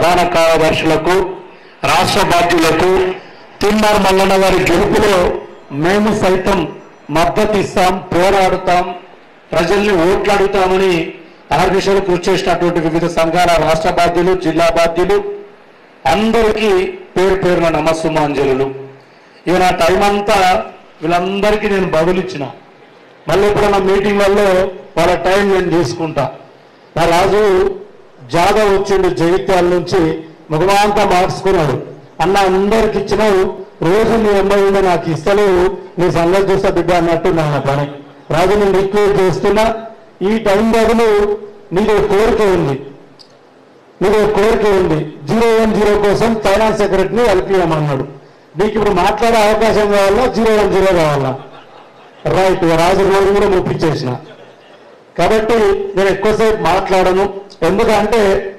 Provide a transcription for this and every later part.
ప్రధాన కార్యదర్శులకు రాష్ట్ర బాధ్యులకు తిమ్మార్ మల్లన్న గారి గెలుపులో మేము సైతం మద్దతు ఇస్తాం పోరాడుతాం ప్రజల్ని ఓట్లు అడుగుతామని ఆర్గేశ్వర కృషి చేసినటువంటి వివిధ సంఘాల రాష్ట్ర బాధ్యులు జిల్లా బాధ్యులు అందరికీ పేరు పేరున నమస్సుమాంజలులు ఇక నా టైం అంతా వీళ్ళందరికీ నేను బదులిచ్చిన మళ్ళీ ఎప్పుడైనా మీటింగ్లలో వాళ్ళ టైం నేను తీసుకుంటా మా రాజు జాదవ్ వచ్చిండు జగిత్యాల నుంచి మగవాంతా మార్చుకున్నాడు అన్న అందరికి ఇచ్చినావు రోజు నీ అమ్మాయి ఉండే నాకు ఇస్తలేవు నీ సంగతి చూస్తా బిడ్డ అన్నట్టు నా పని రాజు నేను రిక్వెస్ట్ చేస్తున్నా ఈ టైం బదులు నీకు ఒక కోరిక ఉంది నీకు ఒక కోరిక ఉంది జీరో వన్ జీరో కోసం ఫైనాన్స్ సెక్రటరీని ఎల్పిఎమన్నాడు నీకు ఇప్పుడు మాట్లాడే అవకాశం కావాలా జీరో వన్ జీరో కావాలా రైట్ రాజు రోజు కూడా ఒప్పించేసిన కాబట్టి నేను ఎక్కువసేపు మాట్లాడను ఎందుకంటే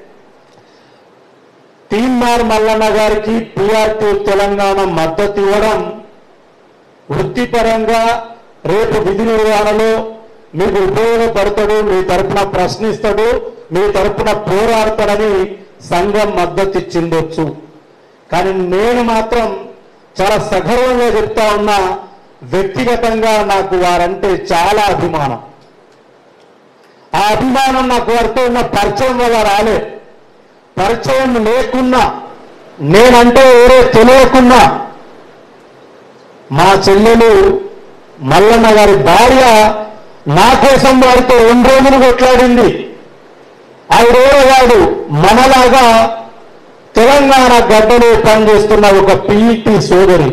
తీన్మార్ మల్లన్న గారికి పిఆర్టీ తెలంగాణ మద్దతు ఇవ్వడం వృత్తిపరంగా రేపు విధి నిర్వహణలో మీకు ఉపయోగపడతాడు మీ తరపున ప్రశ్నిస్తాడు మీ తరపున పోరాడతాడని సంఘం మద్దతు ఇచ్చిండొచ్చు కానీ నేను మాత్రం చాలా సగర్వంగా చెప్తా ఉన్నా వ్యక్తిగతంగా నాకు వారంటే చాలా అభిమానం ఆ అభిమానం నాకు వారితో ఉన్న పరిచయం వల్ల రాలే పరిచయం లేకున్నా నేనంటే ఎవరో తెలియకున్నా మా చెల్లెలు మల్లన్న గారి భార్య నా కోసం వారితో రెండు రోజులు కొట్లాడింది ఆవిడేవాడు మనలాగా తెలంగాణ గడ్డలో పనిచేస్తున్న ఒక పీఈటీ సోదరి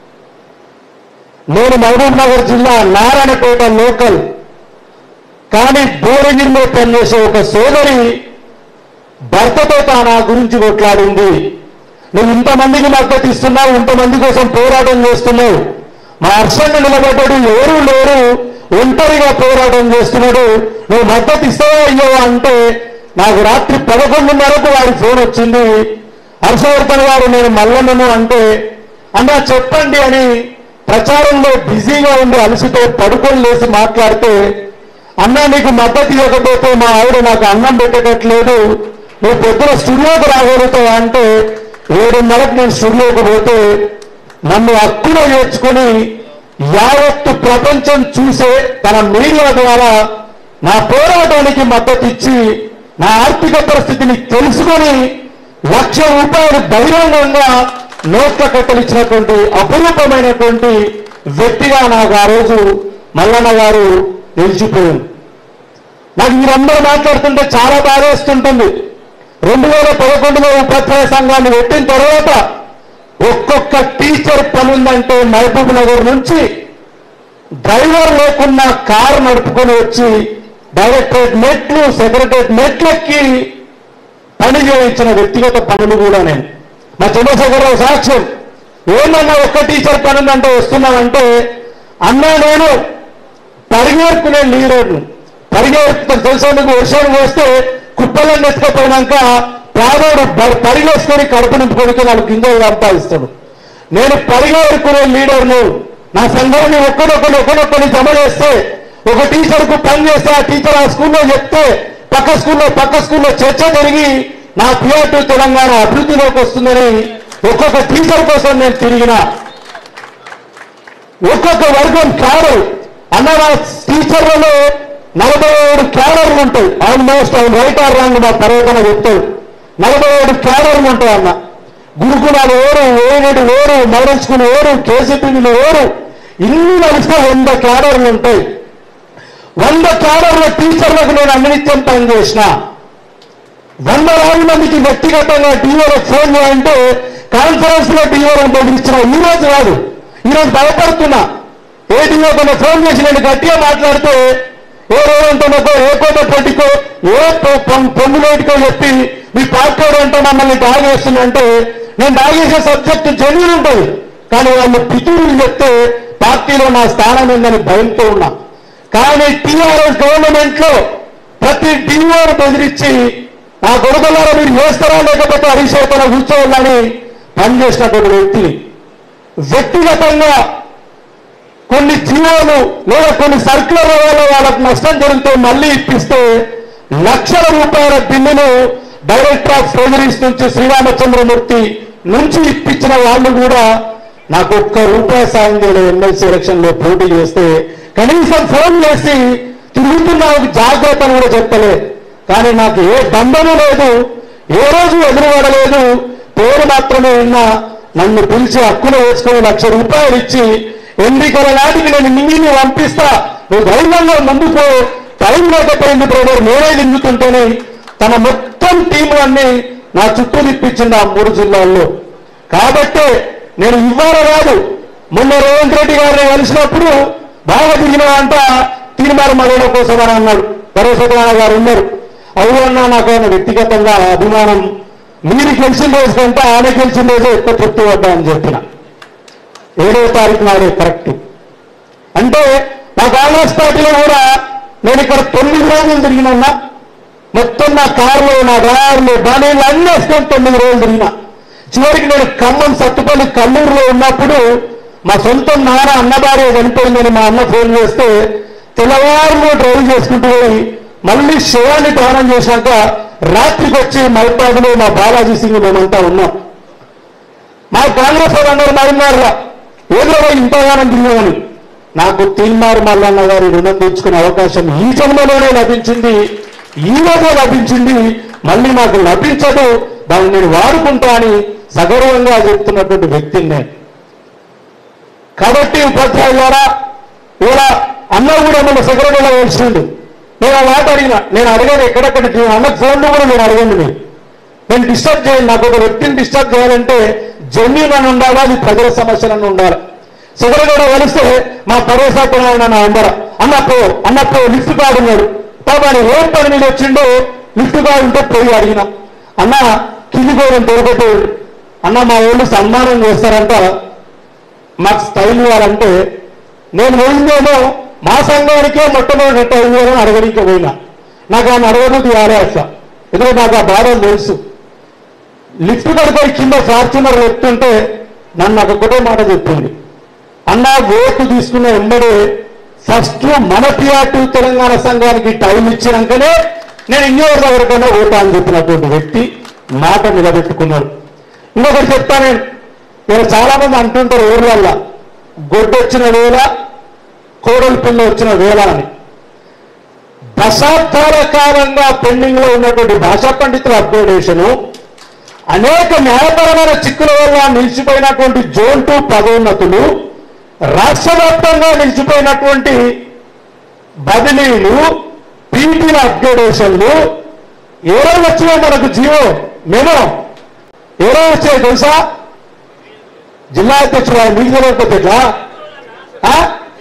నేను మహబూబ్ నగర్ జిల్లా నారాయణపేట లోకల్ కానీ భువనగిరిలో పనిచేసే ఒక సోదరి భర్తతో తాను ఆ గురించి కొట్లాడింది నువ్వు ఇంతమందికి మద్దతు ఇస్తున్నావు ఇంతమంది కోసం పోరాటం చేస్తున్నావు మా హర్షణ నిలబడ్డాడు ఎవరు లేరు ఒంటరిగా పోరాటం చేస్తున్నాడు నువ్వు మద్దతు ఇస్తావా అయ్యో అంటే నాకు రాత్రి పదకొండున్నరకు వారి ఫోన్ వచ్చింది హర్షవర్ధన్ గారు నేను మల్లన్నను అంటే అన్నా చెప్పండి అని ప్రచారంలో బిజీగా ఉండి అలసితో పడుకొని లేచి మాట్లాడితే అన్నా నీకు మద్దతు ఇవ్వకపోతే మా ఆవిడ నాకు అన్నం పెట్టేటట్లేదు నువ్వు పొద్దున స్టూడియోకి రాగలుగుతావా అంటే ఏడున్నరకు నేను స్టూడియోకి పోతే నన్ను హక్కులో చేర్చుకొని యావత్తు ప్రపంచం చూసే తన మీడియా ద్వారా నా పోరాటానికి మద్దతు ఇచ్చి నా ఆర్థిక పరిస్థితిని తెలుసుకొని లక్ష రూపాయలు బహిరంగంగా నోట్ల కట్టలిచ్చినటువంటి అపురూపమైనటువంటి వ్యక్తిగా నాకు ఆ రోజు మల్లన్న గారు నిలిచిపోయింది నాకు మీరందరూ మాట్లాడుతుంటే చాలా బాధేస్తుంటుంది రెండు వేల పదకొండులో ఉపాధ్యాయ సంఘాన్ని పెట్టిన తర్వాత ఒక్కొక్క టీచర్ పని ఉందంటే మహబూబ్ నగర్ నుంచి డ్రైవర్ లేకున్నా కారు నడుపుకొని వచ్చి డైరెక్టరేట్ మెట్లు సెక్రటరేట్ మెట్లెక్కి పని చేయించిన వ్యక్తిగత పనులు కూడా నేను మా చంద్రశేఖరరావు సాక్ష్యం ఏమన్నా ఒక్క టీచర్ పని ఉందంటే వస్తున్నానంటే అన్నా నేను పరిగెత్తుకునే లీడర్ను పరిగెత్తు తెలిసేందుకు వర్షాలు వస్తే కుప్పలను ఎత్తుకపోయినాక పేదోడు బ- పరిగెత్తుకొని కడుపు నింపుకొని నాలుగు గింజలు సంపాదిస్తాడు నేను పరిగెత్తుకునే లీడర్ను నా సంఘాన్ని ఒక్కడొక్కడు ఒకడొక్కడిని జమ చేస్తే ఒక టీచర్కు పని చేస్తే ఆ టీచర్ ఆ స్కూల్లో చెప్తే పక్క స్కూల్లో పక్క స్కూల్లో చర్చ జరిగి నా పిఆర్టీ తెలంగాణ అభివృద్ధిలోకి వస్తుందని ఒక్కొక్క టీచర్ కోసం నేను తిరిగినా ఒక్కొక్క వర్గం కాదు అన్న మా టీచర్లలో నలభై ఏడు క్యాడర్లు ఉంటాయి ఆల్మోస్ట్ ఆయన రైట్ ఆర్ రాంగ్ మా పర్యటన చెప్తాడు నలభై ఏడు క్యాడర్లు ఉంటాయి అన్న గురుకులాలు ఓరు ఏడు ఓరు మోడల్ స్కూల్ ఓరు కేసీపీలు ఓరు ఇన్ని కలిస్తే వంద క్యాడర్లు ఉంటాయి వంద క్యాడర్ల టీచర్లకు నేను అన్నిత్యం పని చేసిన వందలాది మందికి వ్యక్తిగతంగా డీఓలకు ఫోన్ చేయంటే కాన్ఫరెన్స్ లో డీఓలను బెదిరించిన ఈ రోజు కాదు ఈ రోజు భయపడుతున్నా ఏ డీఓ కొన్న ఫోన్ చేసి నేను గట్టిగా మాట్లాడితే ఏ రోజంటున్నకో ఏ కోట పొట్టికో ఏ పొ- పొం- పొంగులేటికో చెప్పి మీ పార్టీ అంటే మమ్మల్ని డాగేస్తుందంటే నేను డాగేసే సబ్జెక్ట్ జెన్యున్ ఉంటుంది కానీ వాళ్ళు పితూరులు చెప్తే పార్టీలో నా స్థానం ఉందని భయంతో ఉన్నా కానీ టీఆర్ఎస్ గవర్నమెంట్ లో ప్రతి డిఓను బెదిరించి ఆ గొడవలారా మీరు చేస్తారా లేకపోతే అరిచేతన కూర్చోవాలని పనిచేసినటువంటి వ్యక్తిని వ్యక్తిగతంగా కొన్ని జీవోలు లేదా కొన్ని సర్కులర్ వల్ల వాళ్ళకు నష్టం జరిగితే మళ్ళీ ఇప్పిస్తే లక్షల రూపాయల బిల్లును డైరెక్టర్ ఆఫ్ ట్రెజరీస్ నుంచి శ్రీరామచంద్రమూర్తి నుంచి ఇప్పించిన వాళ్ళు కూడా నాకు ఒక్క రూపాయి సాయం చేయలేదు ఎమ్మెల్సీ ఎలక్షన్ లో పోటీ చేస్తే కనీసం ఫోన్ చేసి తిరుగుతున్నావు జాగ్రత్త అని కూడా చెప్పలే కానీ నాకు ఏ బంధము లేదు ఏ రోజు ఎదురుపడలేదు పేరు మాత్రమే ఉన్నా నన్ను పిలిచి హక్కును వేసుకుని లక్ష రూపాయలు ఇచ్చి ఎన్నికల నాటికి నేను నీళ్ళు పంపిస్తా నువ్వు ధైర్యంగా ముందుకు టైం లేకపోయింది బ్రదర్ నేనే దింగుతుంటేనే తన మొత్తం టీం అన్ని నా చుట్టూ తిప్పించింది ఆ మూడు జిల్లాల్లో కాబట్టి నేను ఇవ్వాల కాదు మొన్న రేవంత్ రెడ్డి గారిని కలిసినప్పుడు బాగా దిగిన అంట తీర్మానం మగడం కోసం అని అన్నాడు పరశురాణ గారు ఉన్నారు అవునన్నా నాకు ఆయన వ్యక్తిగతంగా అభిమానం మీరు గెలిచిన రోజు కంటే ఆయన గెలిచిన రోజే ఎక్కువ తృప్తి పడ్డా అని చెప్పిన ఏడవ తారీఖు నాడే కరెక్ట్ అంటే మా కాంగ్రెస్ పార్టీలో కూడా నేను ఇక్కడ తొమ్మిది రోజులు తిరిగినన్నా మొత్తం నా కార్లు నా డ్రైవర్లు బాణీలు అన్నీ వేసుకొని తొమ్మిది రోజులు తిరిగిన చివరికి నేను ఖమ్మం సత్తుపల్లి కల్లూరులో ఉన్నప్పుడు మా సొంత నాన్న అన్నభార్య చనిపోయిందని మా అన్న ఫోన్ చేస్తే తెల్లవారులు డ్రైవ్ చేసుకుంటూ పోయి మళ్ళీ శవాన్ని దానం చేశాక రాత్రికి వచ్చి మైపాడులో మా బాలాజీ సింగ్ మేమంతా ఉన్నాం మా కాంగ్రెస్ వాళ్ళందరూ మరిన్నారుగా ఏదో ఇంతగానం తిన్నామని నాకు తీన్మారు మల్లన్న గారి రుణం తెచ్చుకునే అవకాశం ఈ జన్మలోనే లభించింది ఈ రోజే లభించింది మళ్ళీ నాకు లభించదు దాన్ని నేను వాడుకుంటా అని సగర్వంగా చెప్తున్నటువంటి వ్యక్తిని నేను కాబట్టి ఉపాధ్యాయుల ద్వారా ఇలా అన్న కూడా మన సెక్రటరీలో వచ్చిండు నేను ఆ మాట అడిగిన నేను అడిగాను ఎక్కడెక్కడ అన్న ఫోన్లు కూడా నేను అడగండి మీరు నేను డిస్టర్బ్ చేయండి నాకు ఒక వ్యక్తిని డిస్టర్బ్ చేయాలంటే జెన్యున్ అని ఉండాలి అది ప్రజల సమస్యలను ఉండాలి సెక్రటరీ కలిస్తే మా పరోసాకులు ఆయన నా అందర అన్నప్పుడు అన్నప్పుడు లిఫ్ట్ కార్డు ఉన్నాడు పాప ఆయన ఏం పని మీద వచ్చిండో లిఫ్ట్ కార్డు ఉంటే పోయి అడిగిన అన్న కింది పోవడం దొరకపోయాడు అన్న మా వాళ్ళు సన్మానం చేస్తారంట మాకు స్టైల్ ఇవ్వాలంటే నేను పోయిందేమో మా సంఘానికే మొట్టమొదటి టైం ఇవ్వాలని అడగడానికి పోయినా నాకు ఆయన అడగదు ఆరేస్త ఎందుకంటే నాకు ఆ బాధ తెలుసు లిఫ్ట్ పడిపోయి కింద ఫార్చునర్ ఎత్తుంటే నన్ను నాకు ఒకటే మాట చెప్పింది అన్న ఓటు తీసుకున్న వెంబడే ఫస్ట్ మన టీఆర్టీ తెలంగాణ సంఘానికి టైం ఇచ్చినాకనే నేను ఇంకెవరి దగ్గరకైనా ఓటా అని చెప్పినటువంటి వ్యక్తి మాట నిలబెట్టుకున్నాడు ఇంకొకటి చెప్తా నేను నేను చాలా మంది అంటుంటారు ఊర్లల్లా గొడ్డొచ్చిన వేళ కోడలి పిల్ల వచ్చిన వేళ అని దశాబ్దాల కాలంగా పెండింగ్ లో ఉన్నటువంటి భాషా పండితుల అప్గ్రేడేషను అనేక న్యాయపరమైన చిక్కుల వల్ల నిలిచిపోయినటువంటి జోన్ టూ పదోన్నతులు రాష్ట్ర వ్యాప్తంగా నిలిచిపోయినటువంటి బదిలీలు పీటీల అప్గ్రేడేషన్లు ఏ రోజు వచ్చినా మనకు జీవో మేము ఏ రోజు వచ్చాయి తెలుసా జిల్లా అధ్యక్షుడు ఆయన మీకు తెలియకపోతే ఎట్లా? ఆ?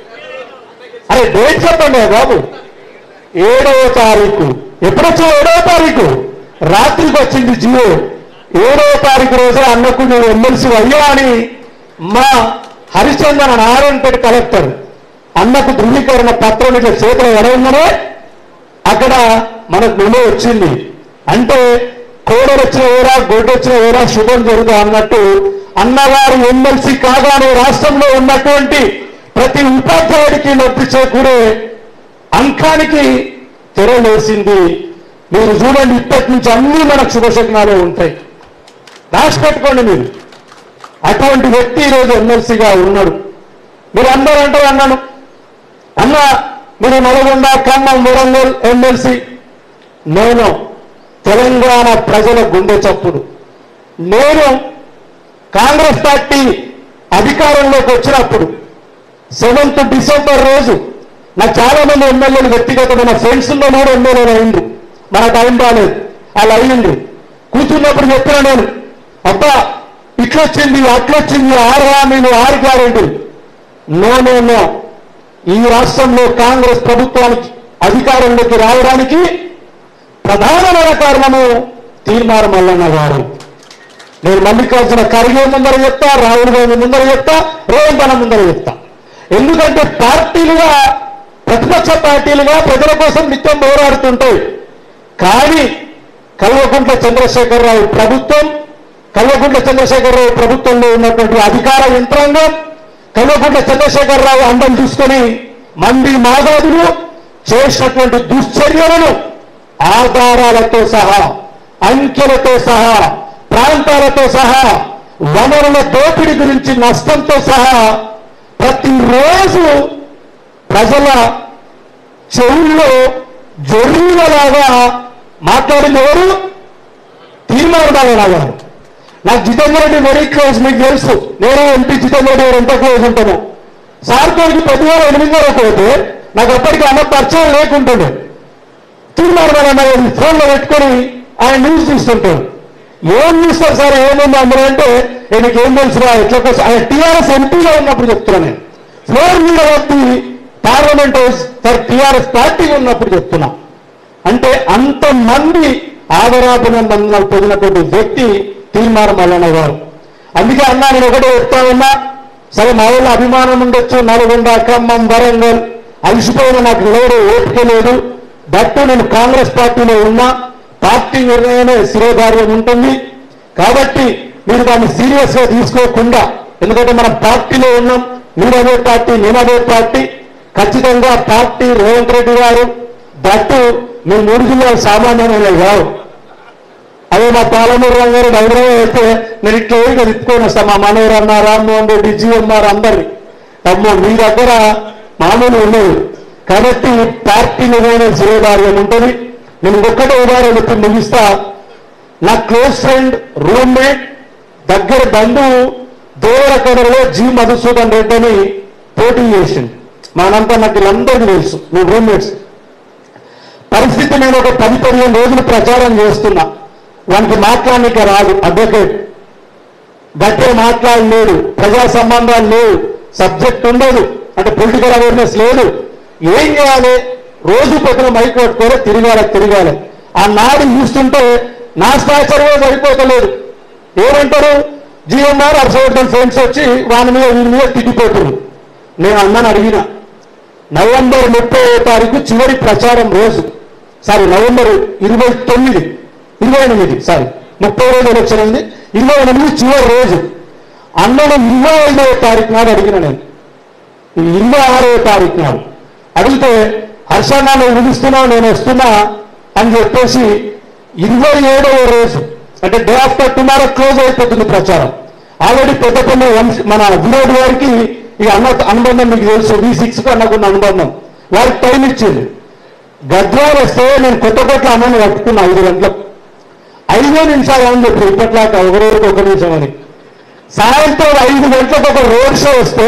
అరే డేట్ చెప్పండి బాబు ఏడవ తారీఖు ఎప్పుడొచ్చా ఏడవ తారీఖు రాత్రికి వచ్చింది జియో ఏడవ తారీఖు రోజే అన్నకు నేను ఎమ్మెల్సీ అయ్యా అని మా హరిచందన నారాయణపేట కలెక్టర్ అన్నకు ధృవీకరణ పత్రం ఇట్లా చేతిలో ఎడవగానే అక్కడ మనకు మెమో వచ్చింది అంటే కోడలు వచ్చిన వేరా గొడ్డు వచ్చిన వేరా శుభం జరుగుతా అన్నట్టు అన్నగారు ఎమ్మెల్సీ కాగానే రాష్ట్రంలో ఉన్నటువంటి ప్రతి ఉపాధ్యాయుడికి నొప్పి చేకూరే అంకానికి తెరలేసింది మీరు చూడండి ఇప్పటి నుంచి అన్ని మనకు శుభశకనాలే ఉంటాయి రాసి పెట్టుకోండి మీరు అటువంటి వ్యక్తి ఈరోజు ఎమ్మెల్సీగా ఉన్నాడు మీరు అందరూ అంటారు అన్నాను అన్న మీరు నల్గొండ ఖమ్మం వరంగల్ ఎమ్మెల్సీ నేను తెలంగాణ ప్రజల గుండె చప్పుడు నేను కాంగ్రెస్ పార్టీ అధికారంలోకి వచ్చినప్పుడు సెవెంత్ డిసెంబర్ రోజు నాకు చాలా మంది ఎమ్మెల్యేలు వ్యక్తిగతమైన ఫ్రెండ్స్ లో కూడా ఎమ్మెల్యేలు అయింది మన టైం బాగాలేదు అలా అయ్యింది కూర్చున్నప్పుడు చెప్పిన నేను అబ్బా ఇట్లొచ్చింది అట్లొచ్చింది ఆరు హామీలు ఆరు గ్యారెంటీలు నో నో నో ఈ రాష్ట్రంలో కాంగ్రెస్ ప్రభుత్వానికి అధికారంలోకి రావడానికి ప్రధానమైన కారణము తీర్మాన మల్లన్న గారు నేను మల్లికార్జున ఖర్గే ముందర చెప్తా రాహుల్ గాంధీ ముందర చెప్తా రేవంత్ అన్న ముందర చెప్తా ఎందుకంటే పార్టీలుగా ప్రతిపక్ష పార్టీలుగా ప్రజల కోసం నిత్యం పోరాడుతుంటాయి కానీ కల్వకుంట్ల చంద్రశేఖరరావు ప్రభుత్వం కల్వకుంట్ల చంద్రశేఖరరావు ప్రభుత్వంలో ఉన్నటువంటి అధికార యంత్రాంగం కల్వకుంట్ల చంద్రశేఖరరావు అండం చూసుకొని మంది మాగాదులు చేసినటువంటి దుశ్చర్యలను ఆధారాలతో సహా అంకెలతో సహా ప్రాంతాలతో సహా వనరుల దోపిడీ గురించి నష్టంతో సహా ప్రతిరోజు ప్రజల చెవుల్లో జొర్రులలాగా మాట్లాడింది ఎవరు తీర్మానాలనా గారు నాకు జితేందర్ రెడ్డి వెరీ క్లోజ్ మీకు తెలుసు నేను ఎంపీ జితేందర్ రెడ్డి గారు ఎంత క్లోజ్ ఉంటాను సార్ తోడికి పదివేల ఎనిమిది వేల పోతే నాకు అప్పటికి అన్న పరిచయం లేకుంటుండే తీర్మానాలన్న ఫోన్లో పెట్టుకొని ఆయన న్యూస్ చూస్తుంటాడు ఏం చూస్తారు సార్ ఏముంది అందరూ అంటే నీకు ఏం తెలుసురా ఎట్లా కోసం ఆయన టీఆర్ఎస్ ఎంపీలో ఉన్నప్పుడు చెప్తున్నా నేను ఫ్లోర్ మీద వచ్చి పార్లమెంట్ ఫర్ టీఆర్ఎస్ పార్టీ ఉన్నప్పుడు చెప్తున్నా అంటే అంతమంది ఆదరాభినందనలు పొందినటువంటి వ్యక్తి తీర్మానం మల్లన్న గారు అందుకే అన్నా నేను ఒకటే చెప్తా ఉన్నా సరే మా ఊళ్ళో అభిమానం ఉండొచ్చు నల్గొండ ఖమ్మం వరంగల్ అలసిపోయిన నాకు నిలవడే ఓపిక లేదు దట్టు నేను కాంగ్రెస్ పార్టీలో ఉన్నా పార్టీ నిర్ణయమే శిరోధార్యం ఉంటుంది కాబట్టి మీరు దాన్ని సీరియస్ గా తీసుకోకుండా ఎందుకంటే మనం పార్టీలో ఉన్నాం మీరు అదే పార్టీ నేను అదే పార్టీ ఖచ్చితంగా పార్టీ రేవంత్ రెడ్డి గారు దట్టు మీ మూడు జిల్లాలు సామాన్యమైన కావు అదే మా పాలమూరు రంగారు హైదరాబాద్ అయితే నేను ఇట్లా ఇక తిప్పుకొని వస్తా మా మనోహర్ అన్న రామ్మోహన్ రెడ్డి జిఎంఆర్ అందరి అమ్మో మీ దగ్గర మామూలు ఉండదు కాబట్టి పార్టీ నిర్ణయం శిరోధార్యం ఉంటుంది నేను ఒక్కటే ఉదాహరణ చెప్పి ముగిస్తా నా క్లోజ్ ఫ్రెండ్ రూమ్మేట్ దగ్గర బంధువు దేవరకొండలో జి మధుసూదన్ రెడ్డి అని పోటీ చేసింది మనంతా నాకు వీళ్ళందరికీ తెలుసు మీ రూమ్మేట్స్ పరిస్థితి నేను ఒక పది పదిహేను రోజులు ప్రచారం చేస్తున్నా వానికి మాట్లాడనిక రాదు అడ్వకేట్ గట్టిగా మాట్లాడలేడు ప్రజా సంబంధాలు లేవు సబ్జెక్ట్ ఉండదు అంటే పొలిటికల్ అవేర్నెస్ లేదు ఏం చేయాలి రోజు పొద్దున మైక్ పట్టుకోలే తిరగాలి తిరగాలి ఆ నాడు చూస్తుంటే నా స్టాచర్గా సరిపోతలేదు ఏమంటారు జిఎంఆర్ హర్షవర్ధన్ ఫ్రెండ్స్ వచ్చి వాని మీద వీని మీద తిట్టిపోతున్నారు నేను అన్నని అడిగిన నవంబర్ ముప్పై తారీఖు చివరి ప్రచారం రోజు సారీ నవంబర్ ఇరవై తొమ్మిది ఇరవై ఎనిమిది సారీ ముప్పై రోజు ఎలక్షన్ ఉంది ఇరవై ఎనిమిది చివరి రోజు అన్నను ఇరవై ఐదవ తారీఖు నాడు అడిగిన నేను ఈ ఇరవై ఆరవ తారీఖు నాడు అడిగితే హర్ష నన్ను పిలుస్తున్నావు నేను వస్తున్నా అని చెప్పేసి ఇరవై ఏడవ రోజు అంటే డే ఆఫ్టర్ టుమారో క్లోజ్ అయిపోతుంది ప్రచారం ఆల్రెడీ పెద్దపల్లి వంశ మన వినోద్ గారికి ఈ అన్న అనుబంధం మీకు తెలుసు వి సిక్స్ కు అన్నకున్న అనుబంధం వారికి టైం ఇచ్చింది గద్వాలు వస్తే నేను కొత్త కొట్ల అన్నని పట్టుకున్నా ఐదు గంటలకు ఐదో నిమిషాలు అని చెప్పి ఇప్పట్లాక ఒకరోజు ఒక నిమిషం అని సాయంత్రం ఐదు గంటలకు ఒక రోడ్ షో వస్తే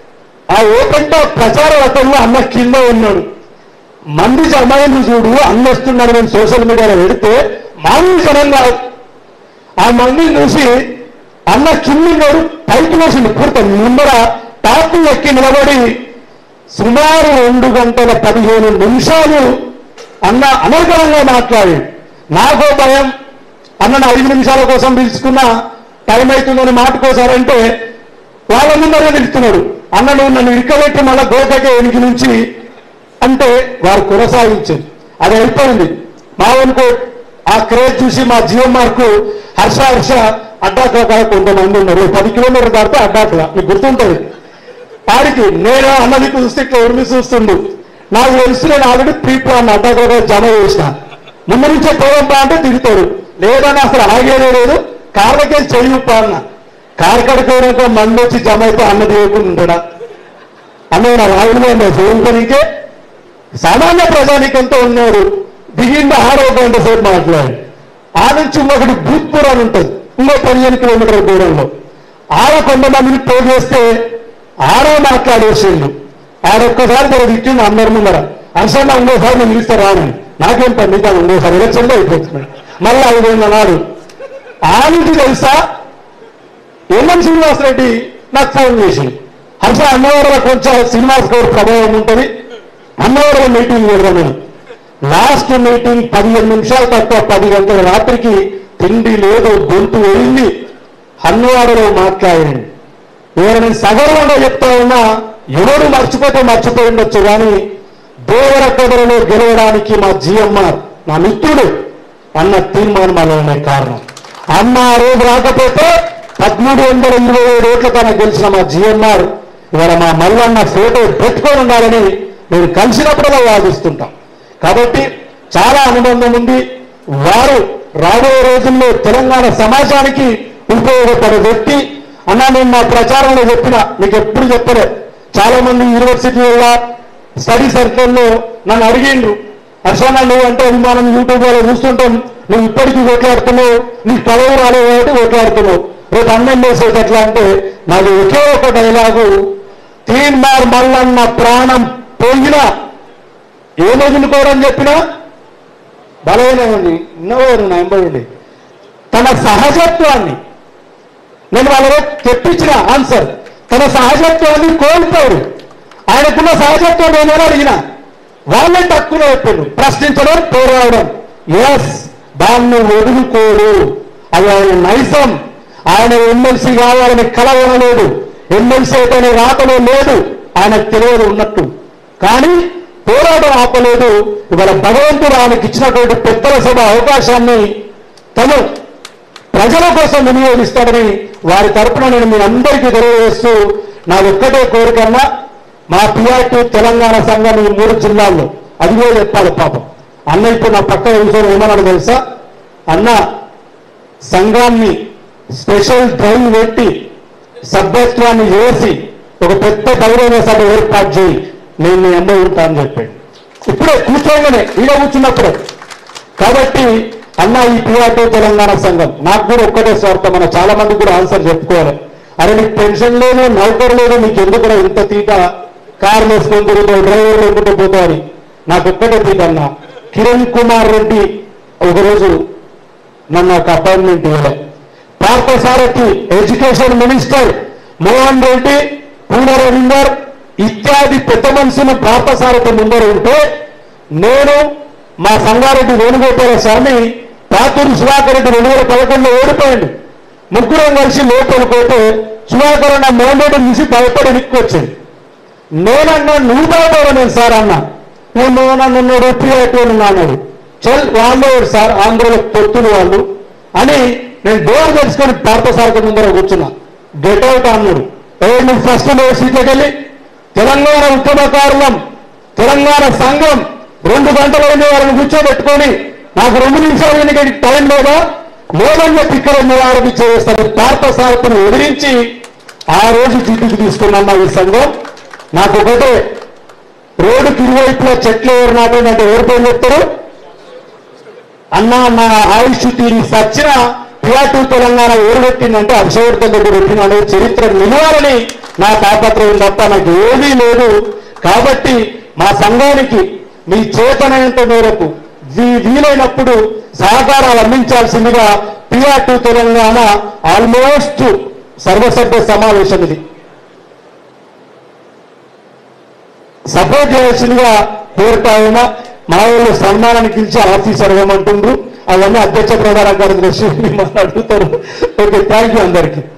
ఆ ఓపెన్ టాప్ ప్రచార రథంలో అన్న కింద ఉన్నాడు మంది జమాయిలు చూడు అన్న వస్తున్నాడు నేను సోషల్ మీడియాలో పెడితే మామూలు జనం కాదు ఆ మందిని చూసి అన్న కింద పైకి వేసింది పూర్తి ముందర టాప్ ఎక్కి నిలబడి సుమారు రెండు గంటల పదిహేను నిమిషాలు అన్న అనర్గళంగా మాట్లాడి నాకో భయం అన్నను ఐదు నిమిషాల కోసం పిలుచుకున్నా టైం అవుతుందని మాటకోసారంటే వాళ్ళ ముందరే నిలుస్తున్నాడు అన్న నువ్వు నన్ను ఇక్కబెట్టి మళ్ళా గోకకే ఎనికి నుంచి అంటే వారు కొనసాగించింది అది అయిపోయింది మా వరకు ఆ క్రేజ్ చూసి మా జిఎంఆర్కు హర్ష హర్ష అడ్డాక కొంతమంది ఉన్నారు పది కిలోమీటర్ దాటితే అడ్డాక మీకు గుర్తుంటుంది ఆడికి నేను అన్నది చూస్తే ఇట్లా ఉరిమి చూస్తుండు నాకు తెలుసు నేను ఆల్రెడీ ప్రీ ప్లాన్ అడ్డాక జమ చేసిన ముందు నుంచే పోదాం అంటే తిరుగుతాడు లేదని అసలు ఆగేదే లేదు కార్లకే చెయ్యుప్ప అన్న కారు కడుకోవడానికి మంది వచ్చి జమ అయితే అన్న చేయకుండా ఉంటాడా అన్న నా రావులు ఫోన్ పనికే సామాన్య ప్రజానికంతో ఉన్నాడు దిగింది ఆరో గంట సేపు మాట్లాడి ఆ నుంచి ఇంకొకటి భూత్పూర్ అని ఉంటుంది ఇంకో పదిహేను కిలోమీటర్ల దూరంలో ఆడ కొంతమందిని పో చేస్తే ఆడో మాట్లాడేసిండు ఆడొక్కసారి తన తిట్టిండు అందరి ముందర అసలు ఇంకోసారి నేను పిలిస్తే రానని నాకేం పని నీకు ఇంకోసారి ఎలక్షన్లో అయిపోతున్నాడు మళ్ళీ ఐదు నాడు ఆ నుంచి తెలుసా ఎల్ఎం శ్రీనివాస్ రెడ్డి నాకు ఫోన్ చేసింది హర్ష అన్నవరంలో కొంచెం శ్రీనివాస్ గౌడ్ ప్రభావం ఉంటుంది అన్నవరం మీటింగ్ పెడదామని లాస్ట్ మీటింగ్ పదిహేను నిమిషాలు తక్కువ పది గంటల రాత్రికి తిండి లేదు గొంతు వెళ్ళింది హన్వాడలో మాట్లాడండి ఇవాళ నేను సగర్వంగా చెప్తా ఉన్నా ఎవరు మర్చిపోతే మర్చిపోయి ఉండొచ్చు కానీ దేవరకొండలో గెలవడానికి మా జిఎంఆర్ నా మిత్రుడు అన్న తీర్మానం అలానే కారణం అన్న ఆ రోజు రాకపోతే పదమూడు వందల ఇరవై ఏడు ఓట్ల తన గెలిచిన మా జిఎంఆర్ ఇవాళ మా మల్లన్న ఫోటో పెట్టుకొని ఉండాలని నేను కలిసినప్పుడల్లా వాదిస్తుంటాం కాబట్టి చాలా అనుబంధం ఉంది వారు రాబోయే రోజుల్లో తెలంగాణ సమాజానికి ఉపయోగపడే వ్యక్తి అన్నా నేను నా ప్రచారంలో చెప్పిన మీకు ఎప్పుడు చెప్పలే చాలా మంది యూనివర్సిటీల స్టడీ సర్కిల్లో నన్ను అడిగిండ్రు హర్షణ నువ్వు అంటే అభిమానం యూట్యూబ్ లో చూస్తుంటాం నువ్వు ఇప్పటికీ ఓట్లాడుతున్నావు నీకు పదవి రాలేదు కాబట్టి ఓట్లాడుతున్నావు రేపు అన్నం వేసేది ఎట్లా అంటే నాది ఒకే ఒక డైలాగు తీన్మార్ మల్లన్న ప్రాణం పోయినా ఏం వదులుకోవడం చెప్పినా బలమైన ఉంది ఉన్నవారు నా ఎంబడి తన సహజత్వాన్ని నేను వాళ్ళలో తెప్పించిన ఆన్సర్ తన సహజత్వాన్ని కోల్పోరు ఆయనకున్న సహజత్వం ఏమైనా అడిగిన వాళ్ళే తక్కువ చెప్పారు ప్రశ్నించడం పోరాడడం ఎస్ దాన్ని వదులుకోడు అది ఆయన నైజం ఆయన ఎమ్మెల్సీ కావాలని కలవనలేదు ఎమ్మెల్సీ అయితేనే రాకలో లేదు ఆయనకు తెలియదు ఉన్నట్టు కానీ పోరాటం ఆపలేదు ఇవాళ భగవంతుడు ఆయనకి ఇచ్చినటువంటి పెద్దల సభ అవకాశాన్ని తను ప్రజల కోసం వినియోగిస్తాడని వారి తరపున నేను మీ అందరికీ తెలియజేస్తూ నా ఒక్కటే కోరికన్నా మా పిఆర్టీ తెలంగాణ సంఘం ఈ మూడు జిల్లాల్లో అది కూడా చెప్పాలి పాపం అన్న ఇప్పుడు నా పక్కన కూర్చొని ఏమన్నాడు తెలుసా అన్న సంఘాన్ని స్పెషల్ డ్రైవ్ పెట్టి సభ్యత్వాన్ని చేసి ఒక పెద్ద బహిరంగ సభ ఏర్పాటు చేయి నేను మీ అమ్మ ఉంటా అని చెప్పాడు ఇప్పుడే కూర్చోగానే ఈడ కూర్చున్నప్పుడే కాబట్టి అన్న ఈ పిఆర్టీ తెలంగాణ సంఘం నాకు కూడా ఒక్కటే స్వార్థం మన చాలా మంది కూడా ఆన్సర్ చెప్పుకోవాలి అరే నీకు పెన్షన్ లేదు నౌకరు లేదు నీకు ఎందుకు కూడా ఇంత తీట కార్లు వేసుకొని తిరుగుతావు డ్రైవర్ లేకుంటే పోతావు అని నాకు ఒక్కటే తీట అన్న కిరణ్ కుమార్ రెడ్డి ఒకరోజు నన్ను ఒక అపాయింట్మెంట్ ఇవ్వలే పార్థసారథి ఎడ్యుకేషన్ మినిస్టర్ మోహన్ రెడ్డి పూన రవీందర్ ఇత్యాది పెద్ద మనుషులు పార్థసారథి ముందర ఉంటే నేను మా సంగారెడ్డి వేణుగోపాల స్వామి పాతూరు సుధాకర్ రెడ్డి రెండు వేల పదకొండులో ఓడిపోయాడు ముగ్గురం కలిసి లోపల పోతే సుధాకర్ అన్న మోహన్ రెడ్డి చూసి భయపడి నిక్కొచ్చింది నేనన్నా నువ్వు భయపడ నేను సార్ అన్న నేను నన్ను రొప్పి అన్నాడు చల్ వాళ్ళు సార్ ఆంధ్రలో పొత్తులు వాళ్ళు అని నేను డోర్ తెలుసుకొని పార్థసారథి ముందర కూర్చున్నా గెట్ అవుట్ అన్నాడు ఏ నువ్వు ఫస్ట్ నువ్వు సీట్లోకి వెళ్ళి తెలంగాణ ఉద్యమకారులం తెలంగాణ సంఘం రెండు గంటల ఉండే వారిని కూర్చోబెట్టుకొని నాకు రెండు నిమిషాలు ఎన్నికటి టైం లేదా లేదని చెప్పి ఇక్కడ ఉన్న వారికి చేస్తాను పార్థసారథిని ఎదిరించి ఆ రోజు జిడ్డుకు తీసుకున్నాను ఈ సంఘం నాకు ఒకటే రోడ్డుకి ఇరువైపులా చెట్లు ఎవరు నాటంటే ఎవరు పేరు చెప్తారు అన్న నా ఆయుష్ తీరి సచ్చిన పియాటు తెలంగాణ ఎవరు పెట్టిందంటే అభిషేవర్ధన్ రెడ్డి పెట్టిన అనేది చరిత్ర నిలవాలని నా తాపత్రయం తప్ప నాకు ఏమీ లేదు కాబట్టి మా సంఘానికి మీ చేతనైనంత మేరకు వీ- వీలైనప్పుడు సహకారాలు అందించాల్సిందిగా పిఆర్ తెలంగాణ ఆల్మోస్ట్ సర్వసభ్య సమావేశం ఇది సపోర్ట్ చేయాల్సిందిగా కోరుతా ఉన్నా మా వాళ్ళు సన్మానానికి పిలిచి ఆఫీసర్ ఇవ్వమంటుండ్రు అవన్నీ అధ్యక్ష ప్రధాన కార్యదర్శి మిమ్మల్ని అడుగుతారు ఓకే థ్యాంక్ యూ అందరికీ